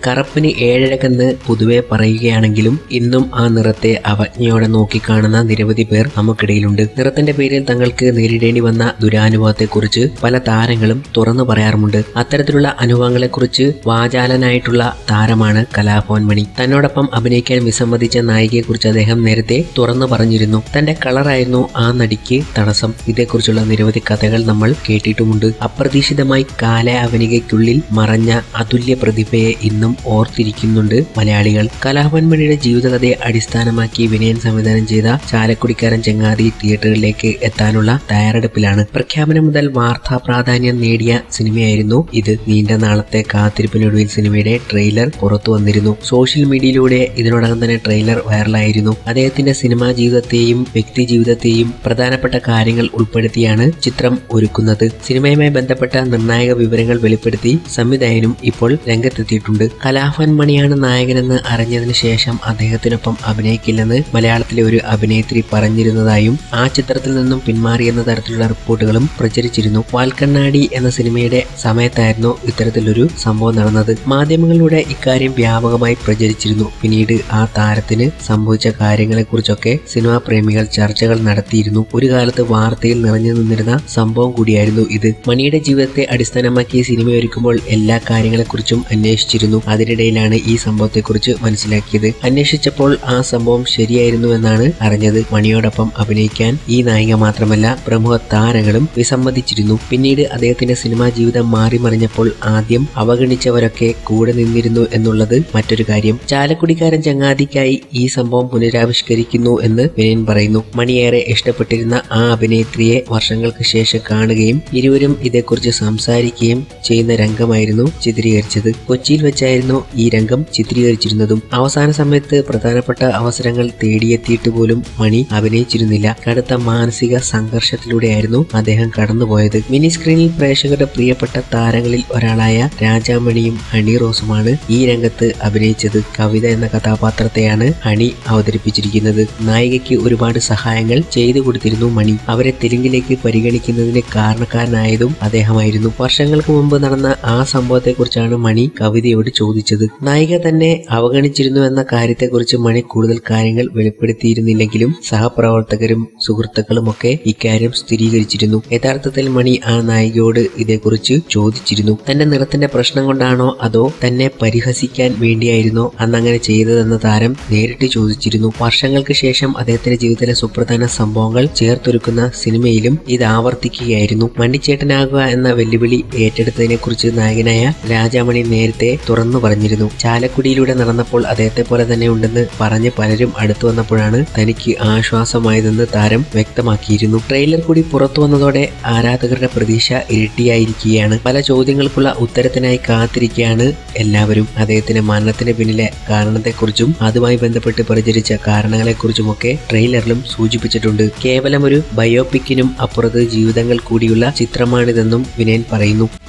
കറുപ്പിന് ഏഴഴകെന്ന് പൊതുവെ പറയുകയാണെങ്കിലും ഇന്നും ആ നിറത്തെ അവജ്ഞയോടെ നോക്കിക്കാണുന്ന നിരവധി പേർ നമുക്കിടയിലുണ്ട് നിറത്തിന്റെ പേരിൽ തങ്ങൾക്ക് നേരിടേണ്ടി വന്ന ദുരാനുഭവത്തെക്കുറിച്ച് പല താരങ്ങളും തുറന്നു പറയാറുമുണ്ട് അത്തരത്തിലുള്ള അനുഭവങ്ങളെക്കുറിച്ച് വാചാലനായിട്ടുള്ള താരമാണ് കലാഭവൻ മണി തന്നോടൊപ്പം അഭിനയിക്കാൻ വിസമ്മതിച്ച നായികയെക്കുറിച്ച് അദ്ദേഹം നേരത്തെ തുറന്നു പറഞ്ഞിരുന്നു തന്റെ കളറായിരുന്നു ആ നടിക്ക് തടസ്സം ഇതേക്കുറിച്ചുള്ള നിരവധി കഥകൾ നമ്മൾ കേട്ടിട്ടുമുണ്ട് അപ്രതീക്ഷിതമായി കാലാവനികയ്ക്കുള്ളിൽ മറഞ്ഞ അതുല്യ പ്രതിഭയെ ഇന്നും ഓർത്തിരിക്കുന്നുണ്ട് മലയാളികൾ കലാഭവൻ മണിയുടെ ജീവിതകഥയെ അടിസ്ഥാനമാക്കി വിനയൻ സംവിധാനം ചെയ്ത ചാലക്കുടിക്കാരൻ ചെങ്ങാതി തിയേറ്ററുകളിലേക്ക് എത്താനുള്ള തയ്യാറെടുപ്പിലാണ് പ്രഖ്യാപനം മുതൽ വാർത്താ പ്രാധാന്യം നേടിയ സിനിമയായിരുന്നു ഇത് നീണ്ട നാളത്തെ കാത്തിരിപ്പിനൊടുവിൽ സിനിമയുടെ ട്രെയിലർ പുറത്തു വന്നിരുന്നു സോഷ്യൽ മീഡിയയിലൂടെ ഇതിനോടകം തന്നെ ട്രെയിലർ വൈറലായിരുന്നു അദ്ദേഹത്തിന്റെ സിനിമാ ജീവിതത്തെയും വ്യക്തി ജീവിതത്തെയും പ്രധാനപ്പെട്ട കാര്യങ്ങൾ ഉൾപ്പെടുത്തിയാണ് ചിത്രം ഒരുക്കുന്നത് സിനിമയുമായി ബന്ധപ്പെട്ട നിർണായക വിവരങ്ങൾ വെളിപ്പെടുത്തി സംവിധായകനും ഇപ്പോൾ രംഗത്തെത്തിയിട്ടുണ്ട് കലാഭവൻ മണിയാണ് നായകനെന്ന് അറിഞ്ഞതിന് ശേഷം അദ്ദേഹത്തിനൊപ്പം അഭിനയിക്കില്ലെന്ന് മലയാളത്തിലെ ഒരു അഭിനേത്രി പറഞ്ഞിരുന്നതായും ആ ചിത്രത്തിൽ നിന്നും പിന്മാറിയെന്ന തരത്തിലുള്ള റിപ്പോർട്ടുകളും പ്രചരിച്ചിരുന്നു വാൽക്കണ്ണാടി എന്ന സിനിമയുടെ സമയത്തായിരുന്നു ഇത്തരത്തിലൊരു സംഭവം നടന്നത് മാധ്യമങ്ങളിലൂടെ ഇക്കാര്യം വ്യാപകമായി പ്രചരിച്ചിരുന്നു പിന്നീട് ആ താരത്തിന് സംഭവിച്ച കാര്യങ്ങളെക്കുറിച്ചൊക്കെ സിനിമാ പ്രേമികൾ ചർച്ചകൾ നടത്തിയിരുന്നു ഒരു കാലത്ത് വാർത്തയിൽ നിറഞ്ഞു നിന്നിരുന്ന സംഭവം കൂടിയായിരുന്നു ഇത് മണിയുടെ ജീവിതത്തെ അടിസ്ഥാനമാക്കി സിനിമ ഒരുക്കുമ്പോൾ എല്ലാ കാര്യങ്ങളെക്കുറിച്ചും അന്വേഷിച്ചിരുന്നു അതിനിടയിലാണ് ഈ സംഭവത്തെക്കുറിച്ച് മനസ്സിലാക്കിയത് അന്വേഷിച്ചപ്പോൾ ആ സംഭവം ശരിയായിരുന്നു എന്നാണ് അറിഞ്ഞത് മണിയോടൊപ്പം അഭിനയിക്കാൻ ഈ നായിക മാത്രമല്ല പ്രമുഖ താരങ്ങളും വിസമ്മതിച്ചിരുന്നു പിന്നീട് അദ്ദേഹത്തിന്റെ സിനിമാ ജീവിതം മാറി മറിഞ്ഞപ്പോൾ ആദ്യം അവഗണിച്ചവരൊക്കെ കൂടെ നിന്നിരുന്നു എന്നുള്ളത് മറ്റൊരു കാര്യം ചാലക്കുടിക്കാരൻ ചങ്ങാതിക്കായി ഈ സംഭവം പുനരാവിഷ്കരിക്കുന്നു എന്ന് വിനയൻ പറയുന്നു മണിയേറെ ഇഷ്ടപ്പെട്ടിരുന്ന ആ അഭിനേത്രിയെ വർഷങ്ങൾക്ക് ശേഷം കാണുകയും ഇരുവരും ഇതേക്കുറിച്ച് സംസാരിക്കുകയും ചെയ്യുന്ന രംഗമായിരുന്നു ചിത്രീകരിച്ചത് കൊച്ചിയിൽ വെച്ചായിരുന്നു ഈ രംഗം ചിത്രീകരിച്ചിരുന്നതും അവസാന സമയത്ത് പ്രധാനപ്പെട്ട അവസരങ്ങൾ തേടിയെത്തിയിട്ട് പോലും മണി അഭിനയിച്ചിരുന്നില്ല കടുത്ത മാനസിക സംഘർഷത്തിലൂടെയായിരുന്നു അദ്ദേഹം കടന്നുപോയത് മിനി സ്ക്രീനിൽ പ്രേക്ഷകരുടെ പ്രിയപ്പെട്ട താരങ്ങളിൽ ഒരാളായ രാജാമണിയും ഹണി റോസുമാണ് ഈ രംഗത്ത് അഭിനയിച്ചത് കവിത എന്ന കഥാപാത്രത്തെയാണ് ഹണി അവതരിപ്പിച്ചിരിക്കുന്നത് നായികയ്ക്ക് ഒരുപാട് സഹായങ്ങൾ ചെയ്തു കൊടുത്തിരുന്നു മണി അവരെ തെലുങ്കിലേക്ക് പരിഗണിക്കുന്നതിന് കാരണക്കാരനായതും അദ്ദേഹമായിരുന്നു വർഷങ്ങൾക്ക് മുമ്പ് നടന്ന ആ സംഭവത്തെക്കുറിച്ചാണ് മണി കവിതയോട് ചോദിച്ചത് നായിക തന്നെ അവഗണിച്ചിരുന്നു എന്ന കാര്യത്തെക്കുറിച്ച് മണി കൂടുതൽ കാര്യങ്ങൾ വെളിപ്പെടുത്തിയിരുന്നില്ലെങ്കിലും സഹപ്രവർത്തകരും സുഹൃത്തുക്കളുമൊക്കെ ഇക്കാര്യം സ്ഥിരീകരിച്ചിരുന്നു യഥാർത്ഥത്തിൽ മണി ആ നായികയോട് ഇതേക്കുറിച്ച് ചോദിച്ചിരുന്നു തന്റെ നിറത്തിന്റെ പ്രശ്നം കൊണ്ടാണോ അതോ തന്നെ പരിഹസിക്കാൻ വേണ്ടിയായിരുന്നോ അന്നങ്ങനെ ചെയ്തതെന്ന താരം നേരിട്ട് ചോദിച്ചിരുന്നു വർഷങ്ങൾക്ക് ശേഷം അദ്ദേഹത്തിന്റെ ജീവിതത്തിലെ സുപ്രധാന സംഭവങ്ങൾ ചേർത്തൊരുക്കുന്ന സിനിമയിലും ഇത് ആവർത്തിക്കുകയായിരുന്നു മണ്ണിച്ചേട്ടനാകുക എന്ന വെല്ലുവിളി ഏറ്റെടുത്തതിനെ കുറിച്ച് നായകനായ രാജാമണി നേരത്തെ തുറന്നു പറഞ്ഞിരുന്നു ചാലക്കുടിയിലൂടെ നടന്നപ്പോൾ അദ്ദേഹത്തെ പോലെ തന്നെ ഉണ്ടെന്ന് പറഞ്ഞ് പലരും അടുത്തു വന്നപ്പോഴാണ് തനിക്ക് ആശ്വാസമായതെന്ന് താരം വ്യക്തമാക്കിയിരുന്നു ട്രെയിലർ കൂടി പുറത്തു വന്നതോടെ ആരാധകരുടെ പ്രതീക്ഷ ഇരട്ടിയായിരിക്കുകയാണ് പല ചോദ്യങ്ങൾക്കുള്ള ഉത്തരത്തിനായി കാത്തിരിക്കുകയാണ് എല്ലാവരും അദ്ദേഹത്തിന്റെ മരണത്തിന് പിന്നിലെ കാരണത്തെക്കുറിച്ചും അതുമായി ബന്ധപ്പെട്ട് പ്രചരിച്ച കാരണങ്ങളെക്കുറിച്ചുമൊക്കെ ട്രെയിലറിലും സൂചിപ്പിച്ചിട്ടുണ്ട് കേവലം ഒരു ബയോപിക്കിനും അപ്പുറത്ത് ജീവിതങ്ങൾ കൂടിയുള്ള ചിത്രമാണിതെന്നും വിനയൻ പറയുന്നു